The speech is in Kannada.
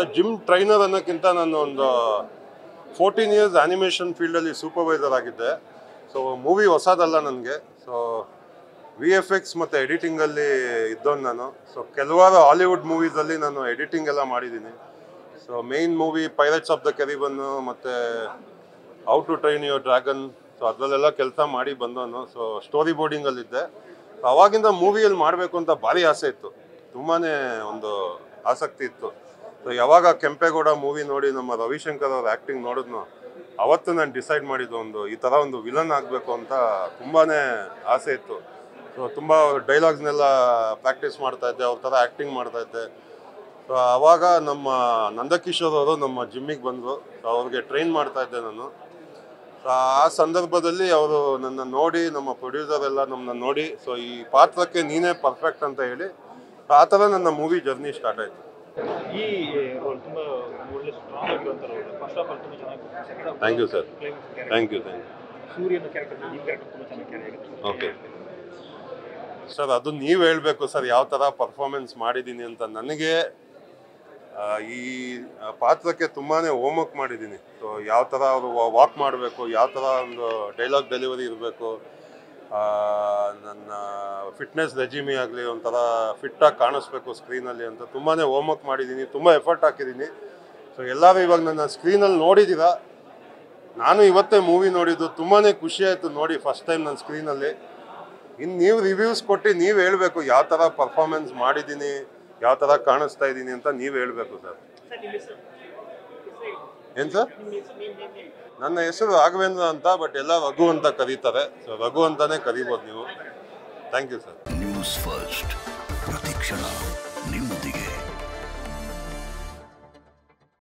ಸರ್ ಜಿಮ್ ಟ್ರೈನರ್ ಅನ್ನೋಕ್ಕಿಂತ ನಾನು ಒಂದು ಫೋರ್ಟೀನ್ ಇಯರ್ಸ್ ಆ್ಯನಿಮೇಷನ್ ಫೀಲ್ಡಲ್ಲಿ ಸೂಪರ್ವೈಸರ್ ಆಗಿದ್ದೆ ಸೊ ಮೂವಿ ಹೊಸದಲ್ಲ ನನಗೆ ಸೊ ವಿ ಎಫ್ ಎಕ್ಸ್ ಮತ್ತು ಎಡಿಟಿಂಗಲ್ಲಿ ಇದ್ದವನು ನಾನು ಸೊ ಕೆಲವಾರು ಹಾಲಿವುಡ್ ಮೂವೀಸಲ್ಲಿ ನಾನು ಎಡಿಟಿಂಗ್ ಎಲ್ಲ ಮಾಡಿದ್ದೀನಿ so main movie Pirates of the Caribbean ಮತ್ತು How to Train Your Dragon so ಅದರಲ್ಲೆಲ್ಲ ಕೆಲಸ ಮಾಡಿ ಬಂದವನು ಸೊ ಸ್ಟೋರಿ ಬೋರ್ಡಿಂಗಲ್ಲಿದ್ದೆ ಅವಾಗಿಂದ ಮೂವಿಯಲ್ಲಿ ಮಾಡಬೇಕು ಅಂತ ಭಾರಿ ಆಸೆ ಇತ್ತು ತುಂಬಾ ಒಂದು ಆಸಕ್ತಿ ಇತ್ತು ಸೊ ಯಾವಾಗ ಕೆಂಪೇಗೌಡ ಮೂವಿ ನೋಡಿ ನಮ್ಮ ರವಿಶಂಕರ್ ಅವ್ರ ಆ್ಯಕ್ಟಿಂಗ್ ನೋಡಿದ್ನು ಅವತ್ತು ನಾನು ಡಿಸೈಡ್ ಮಾಡಿದ್ದು ಒಂದು ಈ ಥರ ಒಂದು ವಿಲನ್ ಆಗಬೇಕು ಅಂತ ತುಂಬಾ ಆಸೆ ಇತ್ತು ಸೊ ತುಂಬ ಡೈಲಾಗ್ಸ್ನೆಲ್ಲ ಪ್ರಾಕ್ಟೀಸ್ ಮಾಡ್ತಾ ಇದ್ದೆ ಅವ್ರ ಥರ ಆ್ಯಕ್ಟಿಂಗ್ ಮಾಡ್ತಾ ಇದ್ದೆ ಸೊ ಆವಾಗ ನಮ್ಮ ನಂದಕಿಶೋರ್ ಅವರು ನಮ್ಮ ಜಿಮ್ಮಿಗೆ ಬಂದರು ಸೊ ಅವ್ರಿಗೆ ಟ್ರೈನ್ ಮಾಡ್ತಾ ಇದ್ದೆ ನಾನು ಸೊ ಆ ಸಂದರ್ಭದಲ್ಲಿ ಅವರು ನನ್ನ ನೋಡಿ ನಮ್ಮ ಪ್ರೊಡ್ಯೂಸರ್ ಎಲ್ಲ ನಮ್ಮನ್ನ ನೋಡಿ ಸೊ ಈ ಪಾತ್ರಕ್ಕೆ ನೀನೇ ಪರ್ಫೆಕ್ಟ್ ಅಂತ ಹೇಳಿ ಸೊ ಆ ಥರ ನನ್ನ ಮೂವಿ ಜರ್ನಿ ಸ್ಟಾರ್ಟ್ ಆಯಿತು ಈ ರೋಲ್ ತುಂಬಾ ಒಳ್ಳೆ ಸ್ಟ್ರಾಂಗ್ ಆಗಿರುವಂತ ರೋಲ್ ಫಸ್ಟ್ ಆಫ್ ಆಲ್ ತುಂಬಾ ಚೆನ್ನಾಗಿ second half thank you sir thank you thank you ಸೂರ್ಯನ ಕ್ಯಾರೆಕ್ಟರ್ ಈ ಕ್ಯಾರೆಕ್ಟರ್ ತುಂಬಾ ಚೆನ್ನಾಗಿ ಕ್ಯಾರಿ ಆಗುತ್ತೆ ಓಕೆ ಸರ್ ಅದು ನೀವು ಹೇಳಬೇಕು ಸರ್ ಯಾವ ಥರ ಪರ್ಫಾರ್ಮೆನ್ಸ್ ಮಾಡಿದ್ದೀನಿ ಅಂತ ನನಗೆ ಆ, ಈ ಪಾತ್ರಕ್ಕೆ ತುಂಬಾ ಹೋಮ್ವರ್ಕ್ ಮಾಡಿದ್ದೀನಿ ಸೊ ಯಾವ ಥರ ಅವರು ವಾಕ್ ಮಾಡಬೇಕು ಯಾವ ಥರ ಒಂದು ಡೈಲಾಗ್ ಡೆಲಿವರಿ ಇರಬೇಕು ನನ್ನ ಫಿಟ್ನೆಸ್ ರೆಜಿಮಿ ಆಗಲಿ ಒಂಥರ ಫಿಟ್ಟಾಗಿ ಕಾಣಿಸ್ಬೇಕು ಸ್ಕ್ರೀನಲ್ಲಿ ಅಂತ ತುಂಬಾ ಹೋಮ್ವರ್ಕ್ ಮಾಡಿದ್ದೀನಿ ತುಂಬ ಎಫರ್ಟ್ ಹಾಕಿದ್ದೀನಿ ಸೊ ಎಲ್ಲರೂ ಇವಾಗ ನನ್ನ ಸ್ಕ್ರೀನಲ್ಲಿ ನೋಡಿದ್ದೀರಾ ನಾನು ಇವತ್ತೇ ಮೂವಿ ನೋಡಿದ್ದು ತುಂಬಾ ಖುಷಿ ಆಯಿತು ನೋಡಿ ಫಸ್ಟ್ ಟೈಮ್ ನನ್ನ ಸ್ಕ್ರೀನಲ್ಲಿ ಇನ್ನು ನೀವು ರಿವ್ಯೂಸ್ ಕೊಟ್ಟು ನೀವು ಹೇಳಬೇಕು ಯಾವ ಥರ ಪರ್ಫಾರ್ಮೆನ್ಸ್ ಮಾಡಿದ್ದೀನಿ ಯಾವ ಥರ ಕಾಣಿಸ್ತಾ ಇದ್ದೀನಿ ಅಂತ ನೀವು ಹೇಳಬೇಕು ಸರ್ ಏನು ಸರ್ ನನ್ನ ಹೆಸರು ರಾಘವೇಂದ್ರ ಅಂತ ಬಟ್ ಎಲ್ಲ ರಘು ಅಂತ ಕರೀತಾರೆ ಸೊ ರಘು ಅಂತಾನೆ ಕರಿಬೋದು ನೀವು thank you sir News First ಪ್ರತಿಕ್ಷಣ ನಿಮ್ಮೊಂದಿಗೆ